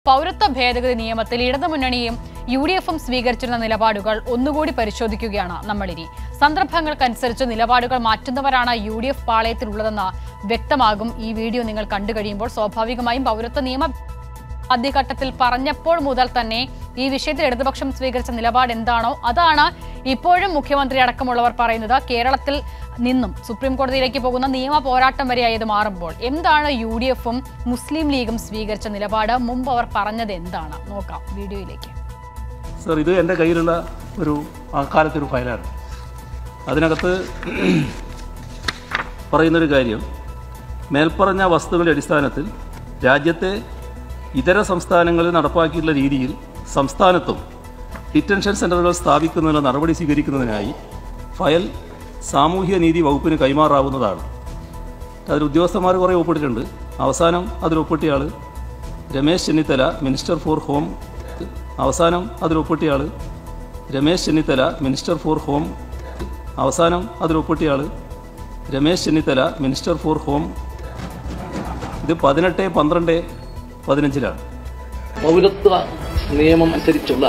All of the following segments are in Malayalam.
പൗരത്വ ഭേദഗതി നിയമത്തിൽ ഇടതുമുന്നണിയും യു ഡി എഫും സ്വീകരിച്ചിരുന്ന നിലപാടുകൾ ഒന്നുകൂടി പരിശോധിക്കുകയാണ് നമ്മളിനി സന്ദർഭങ്ങൾക്കനുസരിച്ച് നിലപാടുകൾ മാറ്റുന്നവരാണ് യു ഡി എഫ് പാളയത്തിലുള്ളതെന്ന് വ്യക്തമാകും ഈ വീഡിയോ നിങ്ങൾ കണ്ടു കഴിയുമ്പോൾ സ്വാഭാവികമായും പൗരത്വ നിയമ ആദ്യഘട്ടത്തിൽ പറഞ്ഞപ്പോൾ മുതൽ തന്നെ ഈ വിഷയത്തിൽ ഇടതുപക്ഷം സ്വീകരിച്ച നിലപാട് എന്താണോ അതാണ് ഇപ്പോഴും മുഖ്യമന്ത്രി അടക്കമുള്ളവർ പറയുന്നത് കേരളത്തിൽ നിന്നും സുപ്രീം കോടതിയിലേക്ക് പോകുന്ന നിയമ പോരാട്ടം വരെയായി ഇത് മാറുമ്പോൾ എന്താണ് യു ഡി എഫും മുസ്ലിം ലീഗും സ്വീകരിച്ച നിലപാട് മുമ്പ് അവർ പറഞ്ഞത് എന്താണ് നോക്കാം വീഡിയോയിലേക്ക് സർ ഇത് എൻ്റെ കയ്യിലുള്ള ഒരു അക്കാലത്തെ ഒരു ഫയലാണ് അതിനകത്ത് പറയുന്നൊരു കാര്യം മേൽപ്പറഞ്ഞ വസ്തുക്കളുടെ അടിസ്ഥാനത്തിൽ രാജ്യത്തെ ഇതര സംസ്ഥാനങ്ങളിൽ നടപ്പാക്കിയിട്ടുള്ള രീതിയിൽ സംസ്ഥാനത്തും ഡിറ്റൻഷൻ സെൻ്ററുകൾ സ്ഥാപിക്കുന്നതിനുള്ള നടപടി സ്വീകരിക്കുന്നതിനായി ഫയൽ സാമൂഹ്യ നീതി വകുപ്പിന് കൈമാറാവുന്നതാണ് അതിൽ ഉദ്യോഗസ്ഥന്മാർ കുറേ ഒപ്പിട്ടിട്ടുണ്ട് അവസാനം അതിൽ ഒപ്പിട്ടിയ ആൾ Ramesh Chennithala minister for home അവസാനം അതിൽ ഒപ്പിട്ടിയ ആൾ Ramesh Chennithala minister for home അവസാനം അതിൽ ഒപ്പിട്ടിയ ആൾ Ramesh Chennithala minister for home ഇത് പതിനെട്ട് പന്ത്രണ്ട് പതിനഞ്ചിലാണ് പൗരത്വ നിയമം അനുസരിച്ചുള്ള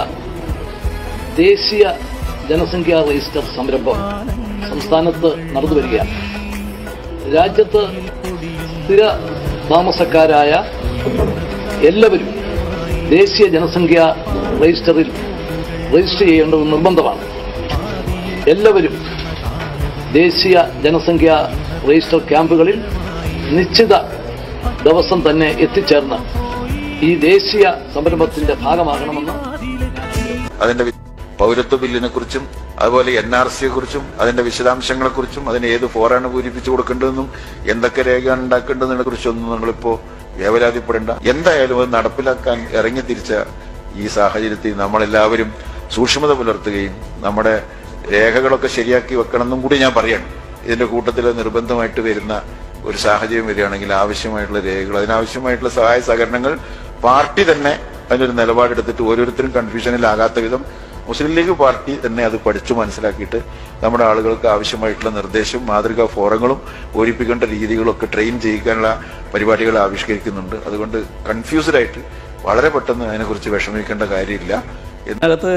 ദേശീയ ജനസംഖ്യാ രജിസ്റ്റർ സംരംഭം സംസ്ഥാനത്ത് നടന്നു വരികയാണ് രാജ്യത്ത് സ്ഥിര താമസക്കാരായ എല്ലാവരും ദേശീയ ജനസംഖ്യാ രജിസ്റ്ററിൽ രജിസ്റ്റർ ചെയ്യേണ്ടത് നിർബന്ധമാണ് എല്ലാവരും ദേശീയ ജനസംഖ്യാ രജിസ്റ്റർ ക്യാമ്പുകളിൽ നിശ്ചിത ദിവസം തന്നെ എത്തിച്ചേർന്ന് ഈ ദേശീയ സംരംഭത്തിന്റെ ഭാഗമാകണമെന്ന് അതിന്റെ വി- പൗരത്വ ബില്ലിനെ കുറിച്ചും അതുപോലെ എൻ ആർ സിയെ കുറിച്ചും അതിന്റെ വിശദാംശങ്ങളെ കുറിച്ചും അതിന് ഏത് ഫോറാണ് പൂരിപ്പിച്ചു കൊടുക്കേണ്ടതെന്നും എന്തൊക്കെ രേഖയാണ് ഉണ്ടാക്കേണ്ടതിനെ കുറിച്ചൊന്നും നമ്മളിപ്പോ വേവലാതിപ്പെടേണ്ട എന്തായാലും അത് നടപ്പിലാക്കാൻ ഇറങ്ങി തിരിച്ച ഈ സാഹചര്യത്തിൽ നമ്മളെല്ലാവരും സൂക്ഷ്മത പുലർത്തുകയും നമ്മുടെ രേഖകളൊക്കെ ശരിയാക്കി വെക്കണമെന്നും കൂടി ഞാൻ പറയണം ഇതിന്റെ കൂട്ടത്തിൽ നിർബന്ധമായിട്ട് വരുന്ന ഒരു സാഹചര്യം വരികയാണെങ്കിൽ ആവശ്യമായിട്ടുള്ള രേഖകൾ അതിനാവശ്യമായിട്ടുള്ള സഹായ സഹകരണങ്ങൾ പാർട്ടി തന്നെ അതിനൊരു നിലപാടെടുത്തിട്ട് ഓരോരുത്തരും കൺഫ്യൂഷനിലാകാത്ത വിധം മുസ്ലിം ലീഗ് പാർട്ടി തന്നെ അത് പഠിച്ചു മനസ്സിലാക്കിയിട്ട് നമ്മുടെ ആളുകൾക്ക് ആവശ്യമായിട്ടുള്ള നിർദ്ദേശവും മാതൃകാ ഫോറങ്ങളും പൂരിപ്പിക്കേണ്ട രീതികളൊക്കെ ട്രെയിൻ ചെയ്യിക്കാനുള്ള പരിപാടികൾ ആവിഷ്കരിക്കുന്നുണ്ട് അതുകൊണ്ട് കൺഫ്യൂസ്ഡ് ആയിട്ട് വളരെ പെട്ടെന്ന് അതിനെക്കുറിച്ച് വിഷമിക്കേണ്ട കാര്യമില്ല എന്ന് അതിനകത്ത്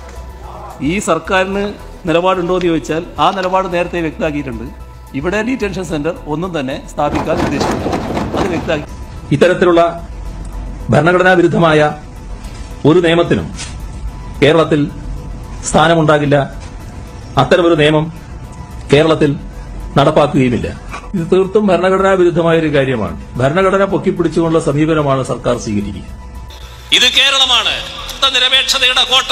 ഈ സർക്കാരിന് നിലപാടുണ്ടോ എന്ന് ചോദിച്ചാൽ ആ നിലപാട് നേരത്തെ വ്യക്തമാക്കിയിട്ടുണ്ട് ഇവിടെ ഡീറ്റൻഷൻ സെന്റർ ഒന്നും തന്നെ സ്ഥാപിക്കാൻ ഉദ്ദേശിക്കുന്നു അത് വ്യക്തമാക്കി ഇത്തരത്തിലുള്ള ഭരണഘടനാ വിരുദ്ധമായ ഒരു നിയമത്തിനും കേരളത്തിൽ സ്ഥാനമുണ്ടാകില്ല അത്തരമൊരു നിയമം കേരളത്തിൽ നടപ്പാക്കുകയുമില്ല ഇത് തീർത്തും ഭരണഘടനാ വിരുദ്ധമായ ഒരു കാര്യമാണ് ഭരണഘടന പൊക്കിപ്പിടിച്ചുകൊണ്ടുള്ള സമീപനമാണ് സർക്കാർ സ്വീകരിക്കുക ഇത് കേരളമാണ് നിരപേക്ഷതയുടെ കോട്ട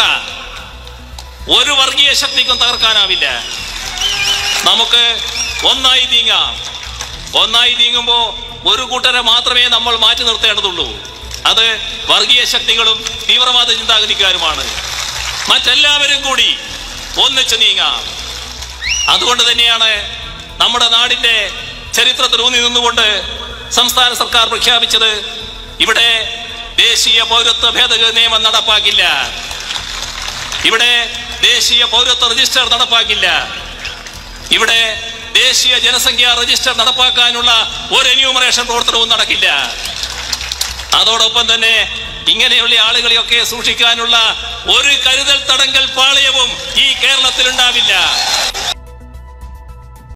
ഒരു വർഗീയ ശക്തിക്കും തകർക്കാനാവില്ല നമുക്ക് ഒന്നായി നീങ്ങാം ഒന്നായി നീങ്ങുമ്പോൾ ഒരു കൂട്ടരെ മാത്രമേ നമ്മൾ മാറ്റി നിർത്തേണ്ടതുള്ളൂ അത് വർഗീയ ശക്തികളും തീവ്രവാദ ചിന്താഗതിക്കാരുമാണ് മറ്റെല്ലാവരും കൂടി ഒന്നിച്ചു നീങ്ങാം അതുകൊണ്ട് തന്നെയാണ് നമ്മുടെ നാടിന്റെ ചരിത്രത്തിൽ ഊന്നി നിന്നുകൊണ്ട് സംസ്ഥാന സർക്കാർ പ്രഖ്യാപിച്ചത് ഇവിടെ ദേശീയ പൗരത്വ ഭേദഗതി നിയമം നടപ്പാക്കില്ല ഇവിടെ ദേശീയ പൗരത്വ രജിസ്റ്റർ നടപ്പാക്കില്ല ഇവിടെ ദേശീയ ജനസംഖ്യാ രജിസ്റ്റർ നടപ്പാക്കാനുള്ള ഒരു എന്യൂമറേഷൻ പ്രവർത്തനവും നടക്കില്ല അതോടൊപ്പം തന്നെ ഇങ്ങനെയുള്ള ആളുകളെയൊക്കെ സൂക്ഷിക്കാനുള്ള ഒരു കരുതൽ തടങ്കൽ പാളയവും ഈ കേരളത്തിൽ ഉണ്ടാവില്ല